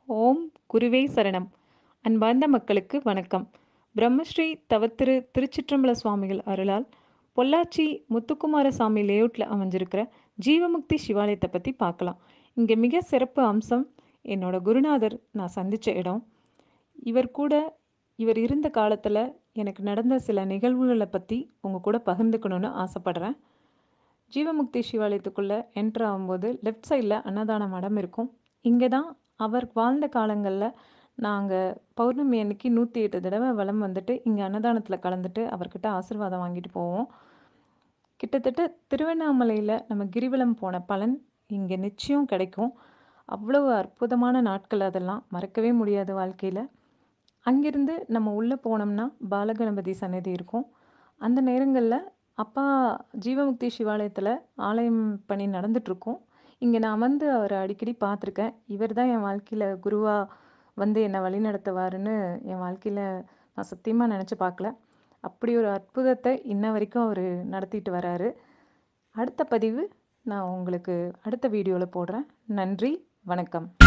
ஓம் குருவே சரணம் அன்பார்ந்த மக்களுக்கு வணக்கம் பிரம்மஸ்ரீ தவத்திரு திருச்சிற்றம்பல சுவாமிகள் அருளால் பொள்ளாச்சி முத்துக்குமாரசாமி லேஅவுட்டில் அமைஞ்சிருக்கிற ஜீவமுக்தி சிவாலயத்தை பற்றி பார்க்கலாம் இங்கே மிக சிறப்பு அம்சம் என்னோட குருநாதர் நான் சந்தித்த இடம் இவர் கூட இவர் இருந்த காலத்தில் எனக்கு நடந்த சில நிகழ்வுகளை பற்றி உங்கள் கூட பகிர்ந்துக்கணும்னு ஆசைப்படுறேன் ஜீவமுக்தி சிவாலயத்துக்குள்ளே என்ட்ரு ஆகும்போது லெஃப்ட் சைடில் அன்னதான மடம் இருக்கும் இங்கே தான் அவர் வாழ்ந்த காலங்களில் நாங்கள் பௌர்ணமி அன்னைக்கு நூற்றி எட்டு தடவை வலம் வந்துட்டு இங்கே அன்னதானத்தில் கலந்துட்டு அவர்கிட்ட ஆசீர்வாதம் வாங்கிட்டு போவோம் கிட்டத்தட்ட திருவண்ணாமலையில் நம்ம கிரிவலம் போன பலன் இங்கே நிச்சயம் கிடைக்கும் அவ்வளவு அற்புதமான நாட்கள் அதெல்லாம் மறக்கவே முடியாது வாழ்க்கையில் அங்கிருந்து நம்ம உள்ளே போனோம்னா பாலகணபதி சன்னதி இருக்கும் அந்த நேரங்களில் அப்பா ஜீவமுக்தி சிவாலயத்தில் ஆலயம் பணி நடந்துட்டுருக்கும் இங்கே நான் வந்து அவரை அடிக்கடி பார்த்துருக்கேன் இவர் தான் என் வாழ்க்கையில் குருவாக வந்து என்னை வழி நடத்துவாருன்னு என் வாழ்க்கையில் நான் சத்தியமாக நினச்சி பார்க்கல அப்படி ஒரு அற்புதத்தை இன்ன வரைக்கும் அவர் நடத்திட்டு வராரு அடுத்த பதிவு நான் உங்களுக்கு அடுத்த வீடியோவில் போடுறேன் நன்றி வணக்கம்